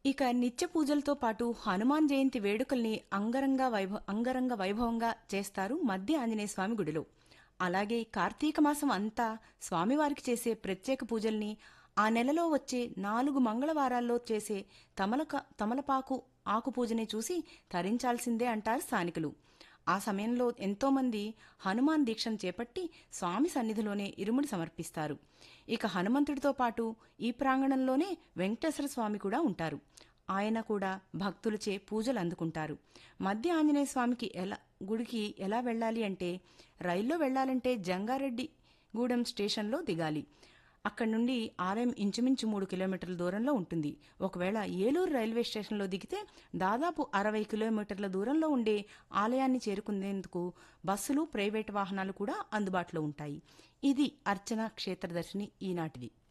ఇక నిత్య పూజలతో పాటు హనుమాన్ జయంతి వేడుకల్ని అంగరంగ వైభవ అంగరంగ వైభవంగా చేస్తారు మధ్య ఆంజనేయ స్వామి గుడిలో అలాగే కార్తీక మాసం అంతా స్వామివారికి చేసే ప్రత్యేక పూజల్ని ఆ నెలలో వచ్చే నాలుగు మంగళవారాల్లో చేసే తమలక తమలపాకు ఆకు పూజని చూసి తరించాల్సిందే అంటారు స్థానికులు ఆ సమయంలో ఎంతోమంది హనుమాన్ దీక్షను చేపట్టి స్వామి సన్నిధిలోనే ఇరుముడి సమర్పిస్తారు ఇక హనుమంతుడితో పాటు ఈ ప్రాంగణంలోనే వెంకటేశ్వర స్వామి కూడా ఉంటారు ఆయన కూడా భక్తులచే పూజలు అందుకుంటారు మధ్య ఆంజనేయ స్వామికి ఎలా గుడికి ఎలా వెళ్ళాలి అంటే రైల్లో వెళ్ళాలంటే జంగారెడ్డి గూడెం స్టేషన్లో దిగాలి అక్కడి నుండి ఆలయం ఇంచుమించు మూడు కిలోమీటర్ల దూరంలో ఉంటుంది ఒకవేళ ఏలూరు రైల్వే స్టేషన్లో దిగితే దాదాపు అరవై కిలోమీటర్ల దూరంలో ఉండే ఆలయాన్ని చేరుకునేందుకు బస్సులు ప్రైవేటు వాహనాలు కూడా అందుబాటులో ఉంటాయి ఇది అర్చన క్షేత్రదర్శిని ఈనాటిది